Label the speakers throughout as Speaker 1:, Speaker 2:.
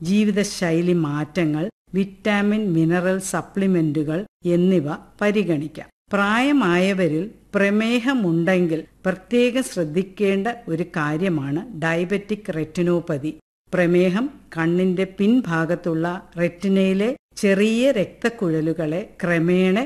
Speaker 1: ജീവിതശൈലി മാറ്റങ്ങൾ vitamin mineral സപ്ലിമെന്റുകൾ എന്നിവ പരിഗണിക്കാം പ്രായമായവരിൽ പ്രമേഹമുണ്ടെങ്കിൽ പ്രത്യേകം ശ്രദ്ധിക്കേണ്ട ഒരു കാര്യമാണ് ഡയബറ്റിക് റെറ്റിനോപ്പതി പ്രമേഹം കണ്ണിന്റെ പിൻഭാഗത്തുള്ള റെറ്റിനയിലെ ചെറിയ രക്തക്കുഴലുകളെ ക്രമേണ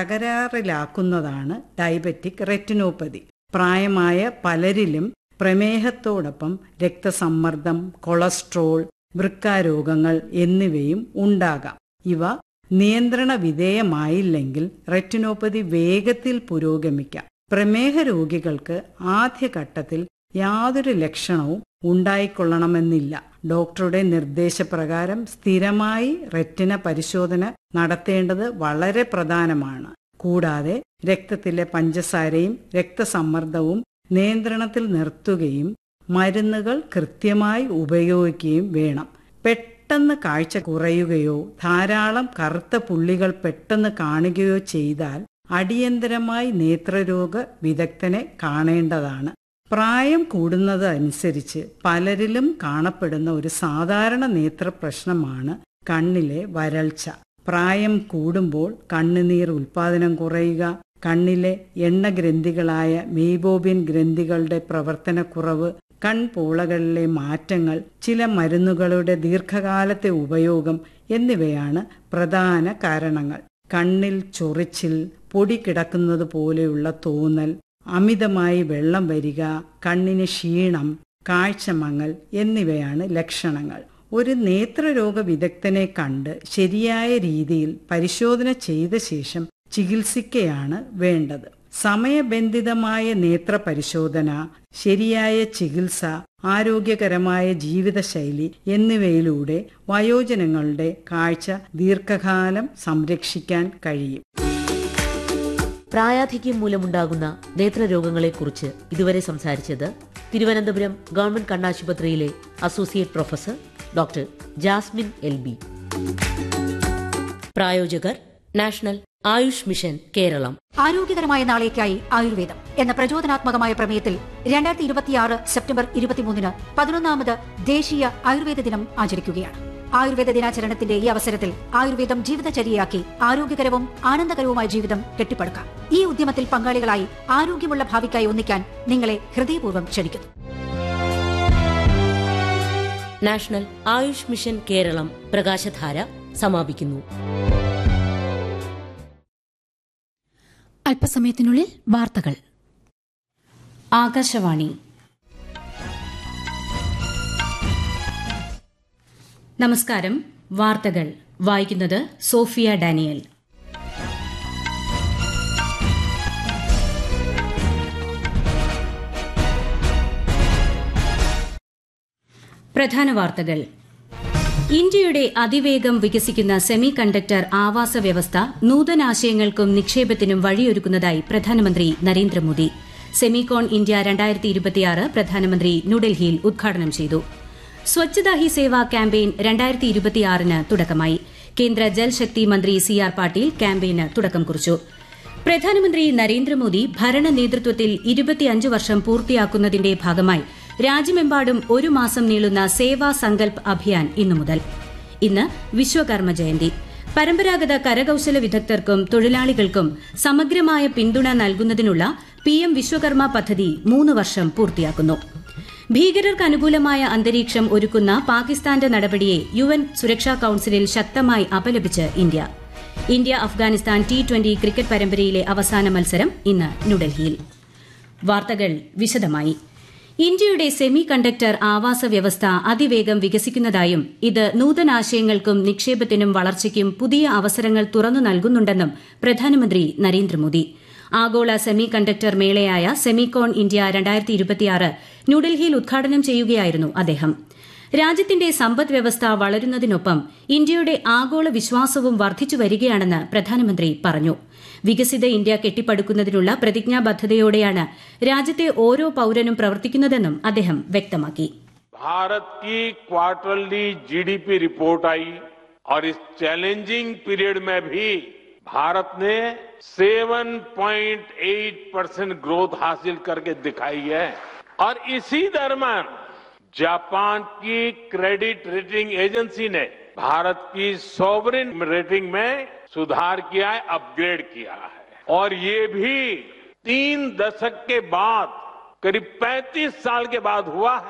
Speaker 1: തകരാറിലാക്കുന്നതാണ് ഡയബറ്റിക് റെറ്റിനോപ്പതി പ്രായമായ പലരിലും പ്രമേഹത്തോടൊപ്പം രക്തസമ്മർദ്ദം കൊളസ്ട്രോൾ വൃക്കാരോഗങ്ങൾ എന്നിവയും ഉണ്ടാകാം ഇവ നിയന്ത്രണ വിധേയമായില്ലെങ്കിൽ റെറ്റിനോപ്പതി വേഗത്തിൽ പുരോഗമിക്കാം പ്രമേഹ രോഗികൾക്ക് ആദ്യഘട്ടത്തിൽ യാതൊരു ലക്ഷണവും ഉണ്ടായിക്കൊള്ളണമെന്നില്ല ഡോക്ടറുടെ നിർദ്ദേശപ്രകാരം സ്ഥിരമായി റെറ്റിന പരിശോധന നടത്തേണ്ടത് വളരെ പ്രധാനമാണ് കൂടാതെ രക്തത്തിലെ പഞ്ചസാരയും രക്തസമ്മർദ്ദവും നിയന്ത്രണത്തിൽ നിർത്തുകയും മരുന്നുകൾ കൃത്യമായി ഉപയോഗിക്കുകയും വേണം പെട്ടെന്ന് കാഴ്ച കുറയുകയോ ധാരാളം കറുത്ത പുള്ളികൾ പെട്ടെന്ന് കാണുകയോ ചെയ്താൽ അടിയന്തരമായി നേത്രരോഗ വിദഗ്ധനെ കാണേണ്ടതാണ് പ്രായം കൂടുന്നതനുസരിച്ച് പലരിലും കാണപ്പെടുന്ന ഒരു സാധാരണ നേത്ര പ്രശ്നമാണ് കണ്ണിലെ വരൾച്ച പ്രായം കൂടുമ്പോൾ കണ്ണുനീർ ഉൽപാദനം കുറയുക കണ്ണിലെ എണ്ണഗ്രന്ഥികളായ മെയ്ബോബിൻ ഗ്രന്ഥികളുടെ പ്രവർത്തനക്കുറവ് കൺപോളകളിലെ മാറ്റങ്ങൾ ചില മരുന്നുകളുടെ ദീർഘകാലത്തെ ഉപയോഗം എന്നിവയാണ് പ്രധാന കാരണങ്ങൾ കണ്ണിൽ ചൊറിച്ചിൽ പൊടി കിടക്കുന്നത് പോലെയുള്ള തോന്നൽ അമിതമായി വെള്ളം വരിക കണ്ണിന് ക്ഷീണം കാഴ്ചമങ്ങൽ എന്നിവയാണ് ലക്ഷണങ്ങൾ ഒരു നേത്രരോഗ വിദഗ്ധനെ കണ്ട് ശരിയായ രീതിയിൽ പരിശോധന ചെയ്ത ശേഷം ചികിത്സിക്കുകയാണ് വേണ്ടത് സമയബന്ധിതമായ നേത്ര പരിശോധന ശരിയായ ചികിത്സ ആരോഗ്യകരമായ ജീവിതശൈലി എന്നിവയിലൂടെ വയോജനങ്ങളുടെ കാഴ്ച ദീർഘകാലം സംരക്ഷിക്കാൻ കഴിയും
Speaker 2: പ്രായാധിക്യം മൂലമുണ്ടാകുന്ന നേത്രരോഗങ്ങളെക്കുറിച്ച് ഇതുവരെ സംസാരിച്ചത് തിരുവനന്തപുരം ഗവൺമെന്റ് കണ്ണാശുപത്രിയിലെ associate professor doctor Jasmine L B പ്രായോജകർ നാഷണൽ ആയുഷ് മിഷൻ കേരളം
Speaker 3: ആരോഗ്യകരമായ നാളേക്കായി ആയുർവേദം എന്ന പ്രചോദനാത്മകമായ പ്രമേയത്തിൽ രണ്ടായിരത്തി ഇരുപത്തിയാറ് സെപ്റ്റംബർ ഇരുപത്തിമൂന്നിന് പതിനൊന്നാമത് ദേശീയ ആയുർവേദ ദിനം ആചരിക്കുകയാണ് ആയുർവേദ ദിനാചരണത്തിന്റെ ഈ അവസരത്തിൽ ആയുർവേദം ജീവിതചര്യയാക്കി ആരോഗ്യകരവും ആനന്ദകരവുമായ ജീവിതം കെട്ടിപ്പടുക്കാം ഈ ഉദ്യമത്തിൽ പങ്കാളികളായി ആരോഗ്യമുള്ള ഭാവിക്കായി ഒന്നിക്കാൻ നിങ്ങളെ ഹൃദയപൂർവ്വം ക്ഷണിക്കുന്നു
Speaker 2: നാഷണൽ ആയുഷ് മിഷൻ കേരളം പ്രകാശധാര സമാപിക്കുന്നു
Speaker 4: അല്പസമയത്തിനുള്ളിൽ വാർത്തകൾ
Speaker 5: ആകാശവാണി നമസ്കാരം വാർത്തകൾ വായിക്കുന്നത് സോഫിയ ഡാനിയൽ പ്രധാന വാർത്തകൾ ഇന്ത്യയുടെ അതിവേഗം വികസിക്കുന്ന സെമി കണ്ടക്ടർ ആവാസ വ്യവസ്ഥ നൂതനാശയങ്ങൾക്കും നിക്ഷേപത്തിനും വഴിയൊരുക്കുന്നതായി പ്രധാനമന്ത്രി നരേന്ദ്രമോദി സെമികോൺ ഇന്ത്യ രണ്ടായിരത്തി ഇരുപത്തിയാറ് പ്രധാനമന്ത്രി ന്യൂഡൽഹിയിൽ ഉദ്ഘാടനം ചെയ്തു സ്വച്ഛതാ ഹി സേവ ക്യാമ്പയിൻ രണ്ടായിരത്തി ഇരുപത്തിയാറിന് തുടക്കമായി കേന്ദ്ര ജൽശക്തി മന്ത്രി സി ആർ പാട്ടീൽ ക്യാമ്പയിന് തുടക്കം കുറിച്ചു പ്രധാനമന്ത്രി നരേന്ദ്രമോദി ഭരണ നേതൃത്വത്തിൽ ഇരുപത്തിയഞ്ച് വർഷം പൂർത്തിയാക്കുന്നതിന്റെ ഭാഗമായി രാജ്യമെമ്പാടും ഒരു മാസം നീളുന്ന സേവാ സങ്കൽപ് അഭിയാൻ ഇന്നു മുതൽ ഇന്ന് വിശ്വകർമ്മ ജയന്തി പരമ്പരാഗത കരകൌശല വിദഗ്ധർക്കും തൊഴിലാളികൾക്കും സമഗ്രമായ പിന്തുണ നൽകുന്നതിനുള്ള പി എം വിശ്വകർമ്മ പദ്ധതി മൂന്ന് വർഷം പൂർത്തിയാക്കുന്നു ഭീകരർക്ക് അനുകൂലമായ അന്തരീക്ഷം ഒരുക്കുന്ന പാകിസ്ഥാന്റെ നടപടിയെ യു എൻ സുരക്ഷാ കൌൺസിലിൽ ശക്തമായി അപലപിച്ച് India India Afghanistan T twenty cricket പരമ്പരയിലെ അവസാന മത്സരം ഇന്ന് ന്യൂഡൽഹിയിൽ വാർത്തകൾ വിശദമായി ഇന്ത്യയുടെ സെമി കണ്ടക്ടർ ആവാസ വ്യവസ്ഥ അതിവേഗം വികസിക്കുന്നതായും ഇത് നൂതനാശയങ്ങൾക്കും നിക്ഷേപത്തിനും വളർച്ചയ്ക്കും പുതിയ അവസരങ്ങൾ തുറന്നു നൽകുന്നുണ്ടെന്നും പ്രധാനമന്ത്രി നരേന്ദ്രമോദി ആഗോള സെമി കണ്ടക്ടർ മേളയായ സെമികോൺ ഇന്ത്യ രണ്ടായിരത്തി ഇരുപത്തിയാറ് ന്യൂഡൽഹിയിൽ ഉദ്ഘാടനം ചെയ്യുകയായിരുന്നു അദ്ദേഹം രാജ്യത്തിന്റെ സമ്പദ് വ്യവസ്ഥ വളരുന്നതിനൊപ്പം ഇന്ത്യയുടെ ആഗോള വിശ്വാസവും വർദ്ധിച്ചു വരികയാണെന്ന് പ്രധാനമന്ത്രി പറഞ്ഞു വികസിത ഇന്ത്യ കെട്ടിപ്പടുക്കുന്നതിനുള്ള പ്രതിജ്ഞാബദ്ധതയോടെയാണ് രാജ്യത്തെ ഓരോ പൌരനും പ്രവർത്തിക്കുന്നതെന്നും അദ്ദേഹം വ്യക്തമാക്കി
Speaker 6: भारत की क्वार्टरली जीडीपी रिपोर्ट आई और इस चैलेंजिंग पीरियड में भी भारत ने 7.8 परसेंट ग्रोथ हासिल करके दिखाई है और इसी दरम्यान जापान की क्रेडिट रेटिंग एजेंसी ने भारत की सॉवरिन रेटिंग में सुधार किया है अपग्रेड किया है और ये भी तीन दशक के बाद करीब 35 साल के बाद हुआ है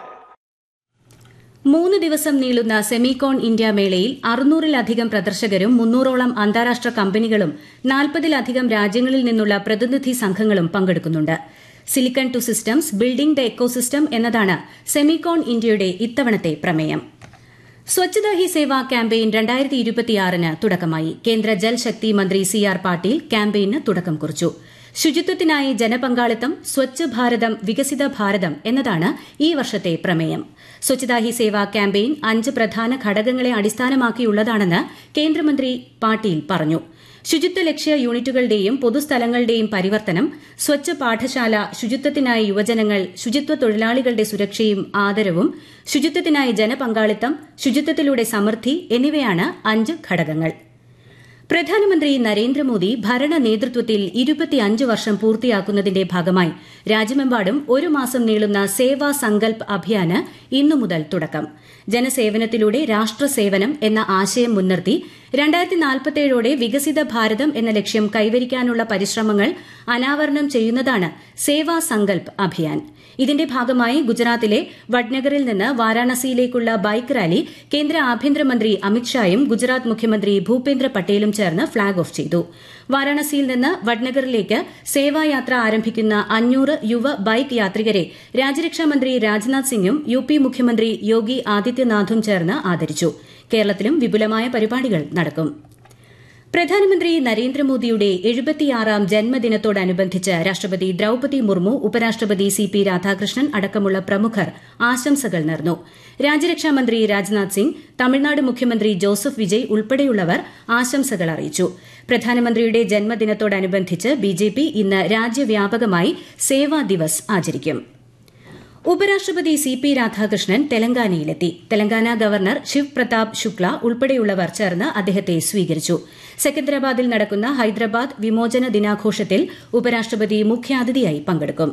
Speaker 5: മൂന്ന് ദിവസം നീളുന്ന സെമികോൺ ഇന്ത്യ മേളയിൽ അറുന്നൂറിലധികം പ്രദർശകരും മുന്നൂറോളം അന്താരാഷ്ട്ര കമ്പനികളും നാൽപ്പതിലധികം രാജ്യങ്ങളിൽ നിന്നുള്ള പ്രതിനിധി സംഘങ്ങളും പങ്കെടുക്കുന്നുണ്ട് silicon to systems building the ecosystem Semicon സെമികോൺ ഇന്ത്യയുടെ ഇത്തവണത്തെ പ്രമേയം സ്വച്ഛതാ ഹി സേവ ക്യാമ്പയിൻ രണ്ടായിരത്തി ഇരുപത്തിയാറിന് തുടക്കമായി കേന്ദ്ര ജൽശക്തി മന്ത്രി സി ആർ പാട്ടീൽ ക്യാമ്പയിന് തുടക്കം കുറിച്ചു ശുചിത്വത്തിനായി ജനപങ്കാളിത്തം സ്വച്ഛ് ഭാരതം വികസിത ഭാരതം എന്നതാണ് ഈ വർഷത്തെ പ്രമേയം സ്വച്ഛതാ ഹി സേവ ക്യാമ്പയിൻ അഞ്ച് പ്രധാന ഘടകങ്ങളെ അടിസ്ഥാനമാക്കിയുള്ളതാണെന്ന് കേന്ദ്രമന്ത്രി പാട്ടീൽ പറഞ്ഞു ശുചിത്വ ലക്ഷ്യ യൂണിറ്റുകളുടെയും പൊതുസ്ഥലങ്ങളുടെയും പരിവർത്തനം സ്വച്ഛ പാഠശാല ശുചിത്വത്തിനായി യുവജനങ്ങൾ ശുചിത്വ തൊഴിലാളികളുടെ സുരക്ഷയും ആദരവും ശുചിത്വത്തിനായി ജനപങ്കാളിത്തം ശുചിത്വത്തിലൂടെ സമൃദ്ധി എന്നിവയാണ് അഞ്ച് ഘടകങ്ങൾ പ്രധാനമന്ത്രി നരേന്ദ്രമോദി ഭരണ നേതൃത്വത്തിൽ ഇരുപത്തിയഞ്ച് വർഷം പൂർത്തിയാക്കുന്നതിന്റെ ഭാഗമായി രാജ്യമെമ്പാടും ഒരു മാസം നീളുന്ന സേവാ സങ്കൽപ് അഭിയാന് ഇന്നു മുതൽ തുടക്കം ജനസേവനത്തിലൂടെ രാഷ്ട്രസേവനം എന്ന ആശയം മുൻനിർത്തി രണ്ടായിരത്തി നാൽപ്പത്തേഴോടെ വികസിത ഭാരതം എന്ന ലക്ഷ്യം കൈവരിക്കാനുള്ള പരിശ്രമങ്ങൾ അനാവരണം ചെയ്യുന്നതാണ് സേവാ സങ്കൽപ് അഭിയാൻ ഇതിന്റെ ഭാഗമായി ഗുജറാത്തിലെ വഡ്നഗറിൽ നിന്ന് വാരാണസിയിലേക്കുള്ള ബൈക്ക് റാലി കേന്ദ്ര ആഭ്യന്തരമന്ത്രി അമിത്ഷായും ഗുജറാത്ത് മുഖ്യമന്ത്രി ഭൂപേന്ദ്ര പട്ടേലും ചേർന്ന് ഫ്ളാഗ് ഓഫ് ചെയ്തു വാരാണസിയിൽ നിന്ന് വഡ്നഗറിലേക്ക് സേവായാത്ര ആരംഭിക്കുന്ന അഞ്ഞൂറ് യുവ ബൈക്ക് യാത്രികരെ രാജ്യരക്ഷാമന്ത്രി രാജ്നാഥ് സിംഗും യു പി മുഖ്യമന്ത്രി യോഗി ആദിത്യനാഥും ചേർന്ന് ആദരിച്ചു കേരളത്തിലും വിപുലമായ പരിപാടികൾ നടക്കും പ്രധാനമന്ത്രി നരേന്ദ്രമോദിയുടെ എഴുപത്തിയാറാം ജന്മദിനത്തോടനുബന്ധിച്ച് രാഷ്ട്രപതി ദ്രൌപതി മുർമു ഉപരാഷ്ട്രപതി സി പി രാധാകൃഷ്ണൻ അടക്കമുള്ള പ്രമുഖർ ആശംസകൾ നേർന്നു രാജ്യരക്ഷാമന്ത്രി രാജ്നാഥ് സിംഗ് തമിഴ്നാട് മുഖ്യമന്ത്രി ജോസഫ് വിജയ് ഉൾപ്പെടെയുള്ളവർ ആശംസകൾ അറിയിച്ചു പ്രധാനമന്ത്രിയുടെ ജന്മദിനത്തോടനുബന്ധിച്ച് ബിജെപി ഇന്ന് രാജ്യവ്യാപകമായി സേവാ ദിവസ് ആചരിക്കും ഉപരാഷ്ട്രപതി സി പി രാധാകൃഷ്ണൻ തെലങ്കാനയിലെത്തി തെലങ്കാന ഗവർണർ ശിവ് പ്രതാപ് ശുക്ല ഉൾപ്പെടെയുള്ളവർ ചേർന്ന് അദ്ദേഹത്തെ സ്വീകരിച്ചു സെക്കന്ദരാബാദിൽ നടക്കുന്ന ഹൈദരാബാദ് വിമോചന ദിനാഘോഷത്തിൽ ഉപരാഷ്ട്രപതി മുഖ്യാതിഥിയായി പങ്കെടുക്കും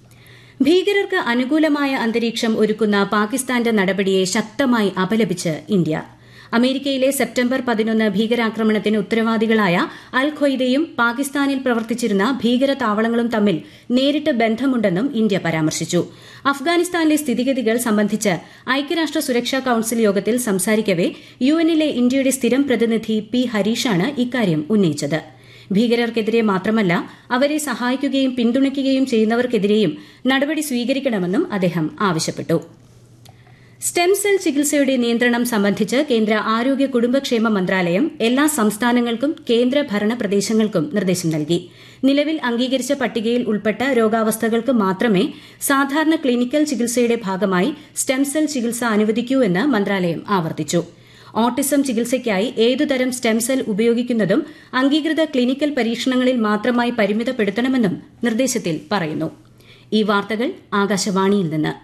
Speaker 5: ഭീകരർക്ക് അനുകൂലമായ അന്തരീക്ഷം ഒരുക്കുന്ന പാകിസ്ഥാന്റെ നടപടിയെ ശക്തമായി അപലപിച്ച് ഇന്ത്യ അമേരിക്കയിലെ സെപ്റ്റംബർ പതിനൊന്ന് ഭീകരാക്രമണത്തിന് ഉത്തരവാദികളായ അൽ ഖ്വയ്ദയും പാകിസ്ഥാനിൽ പ്രവർത്തിച്ചിരുന്ന ഭീകര താവളങ്ങളും തമ്മിൽ നേരിട്ട് ബന്ധമുണ്ടെന്നും ഇന്ത്യ പരാമർശിച്ചു അഫ്ഗാനിസ്ഥാനിലെ സ്ഥിതിഗതികൾ സംബന്ധിച്ച് ഐക്യരാഷ്ട്ര സുരക്ഷാ കൌൺസിൽ യോഗത്തിൽ സംസാരിക്കവെ യുഎന്നിലെ ഇന്ത്യയുടെ സ്ഥിരം പ്രതിനിധി പി ഹരീഷാണ് ഇക്കാര്യം ഉന്നയിച്ചത് ഭീകരർക്കെതിരെ മാത്രമല്ല അവരെ സഹായിക്കുകയും പിന്തുണയ്ക്കുകയും ചെയ്യുന്നവർക്കെതിരെയും നടപടി സ്വീകരിക്കണമെന്നും അദ്ദേഹം ആവശ്യപ്പെട്ടു സ്റ്റെം സെൽ ചികിത്സയുടെ നിയന്ത്രണം സംബന്ധിച്ച് കേന്ദ്ര ആരോഗ്യ കുടുംബക്ഷേമ മന്ത്രാലയം എല്ലാ സംസ്ഥാനങ്ങൾക്കും കേന്ദ്ര ഭരണ പ്രദേശങ്ങൾക്കും നിർദ്ദേശം നൽകി നിലവിൽ അംഗീകരിച്ച പട്ടികയിൽ ഉൾപ്പെട്ട രോഗാവസ്ഥകൾക്ക് മാത്രമേ സാധാരണ ക്ലിനിക്കൽ ചികിത്സയുടെ ഭാഗമായി സ്റ്റെം സെൽ ചികിത്സ അനുവദിക്കൂ എന്ന് മന്ത്രാലയം ആവർത്തിച്ചു ഓട്ടിസം ചികിത്സയ്ക്കായി ഏതുതരം സ്റ്റെം സെൽ ഉപയോഗിക്കുന്നതും അംഗീകൃത ക്ലിനിക്കൽ പരീക്ഷണങ്ങളിൽ മാത്രമായി പരിമിതപ്പെടുത്തണമെന്നും നിർദ്ദേശത്തിൽ പറയുന്നു ഈ വാർത്തകൾ ആകാശവാണിയിൽ നിന്ന്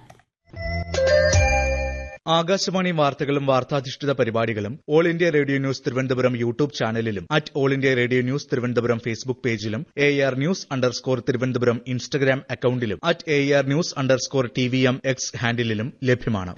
Speaker 4: ആകാശവാണി വാർത്തകളും വാർത്താധിഷ്ഠിത പരിപാടികളും All India Radio news Thiruvananthapuram YouTube ചാനലിലും at All India Radio news Thiruvananthapuram Facebook പേജിലും A R news underscore Thiruvananthapuram Instagram അക്കൌണ്ടിലും at A R news underscore T V M X ഹാൻഡിലും ലഭ്യമാണ്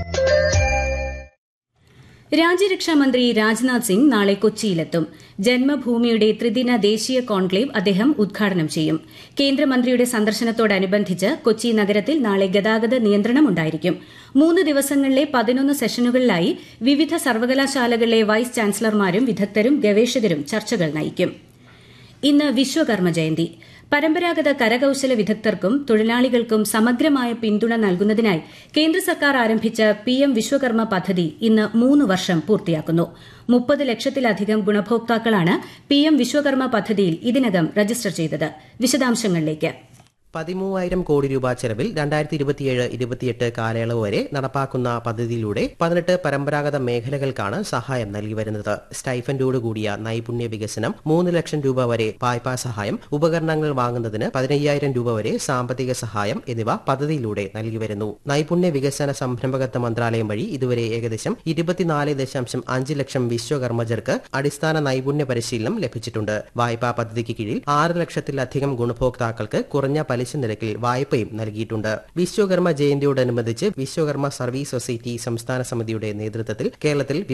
Speaker 5: രാജ്യരക്ഷാമന്ത്രി രാജ്നാഥ് സിംഗ് നാളെ കൊച്ചിയിലെത്തും ജന്മഭൂമിയുടെ ത്രിദിന ദേശീയ കോൺക്ലേവ് അദ്ദേഹം ഉദ്ഘാടനം ചെയ്യും കേന്ദ്രമന്ത്രിയുടെ സന്ദർശനത്തോടനുബന്ധിച്ച് കൊച്ചി നഗരത്തിൽ നാളെ ഗതാഗത നിയന്ത്രണമുണ്ടായിരിക്കും മൂന്ന് ദിവസങ്ങളിലെ പതിനൊന്ന് സെഷനുകളിലായി വിവിധ സർവകലാശാലകളിലെ വൈസ് ചാൻസലർമാരും വിദഗ്ധരും ഗവേഷകരും ചർച്ചകൾ നയിക്കും ഇന്ന് വിശ്വകർമ്മ ജയന്തി പരമ്പരാഗത കരകൌശല വിദഗ്ധർക്കും തൊഴിലാളികൾക്കും സമഗ്രമായ പിന്തുണ നൽകുന്നതിനായി കേന്ദ്ര സർക്കാർ ആരംഭിച്ച പി എം വിശ്വകർമ്മ പദ്ധതി ഇന്ന് മൂന്ന് വർഷം പൂർത്തിയാക്കുന്നു മുപ്പത് ലക്ഷത്തിലധികം ഗുണഭോക്താക്കളാണ് പി എം വിശ്വകർമ്മ പദ്ധതിയിൽ ഇതിനകം രജിസ്റ്റർ ചെയ്തത് വിശദാംശങ്ങളിലേക്ക്
Speaker 7: പതിമൂവായിരം കോടി രൂപ ചെലവിൽ രണ്ടായിരത്തി ഇരുപത്തിയേഴ് ഇരുപത്തിയെട്ട് കാലയളവ് വരെ നടപ്പാക്കുന്ന പദ്ധതിയിലൂടെ പതിനെട്ട് പരമ്പരാഗത മേഖലകൾക്കാണ് സഹായം നൽകി വരുന്നത് സ്റ്റൈഫൻഡോട് കൂടിയ നൈപുണ്യ വികസനം മൂന്ന് ലക്ഷം രൂപ വരെ വായ്പാ സഹായം ഉപകരണങ്ങൾ വാങ്ങുന്നതിന് പതിനയ്യായിരം രൂപ വരെ സാമ്പത്തിക സഹായം എന്നിവ പദ്ധതിയിലൂടെ നൽകി വരുന്നു നൈപുണ്യ വികസന സംരംഭകത്വ മന്ത്രാലയം വഴി ഇതുവരെ ഏകദേശം ഇരുപത്തിനാല് ദശാംശം അഞ്ച് ലക്ഷം വിശ്വകർമ്മജർക്ക് അടിസ്ഥാന നൈപുണ്യ പരിശീലനം ലഭിച്ചിട്ടുണ്ട് വായ്പാ പദ്ധതിക്ക് കീഴിൽ ആറ് ലക്ഷത്തിലധികം ഗുണഭോക്താക്കൾക്ക് കുറഞ്ഞ പലിശ പലിശ നിരക്കിൽ വായ്പയും നൽകിയിട്ടുണ്ട് വിശ്വകർമ്മ ജയന്തിയോടനുബന്ധിച്ച് വിശ്വകർമ്മ സർവീസ് സൊസൈറ്റി സംസ്ഥാന സമിതിയുടെ നേതൃത്വത്തിൽ കേരളത്തിൽ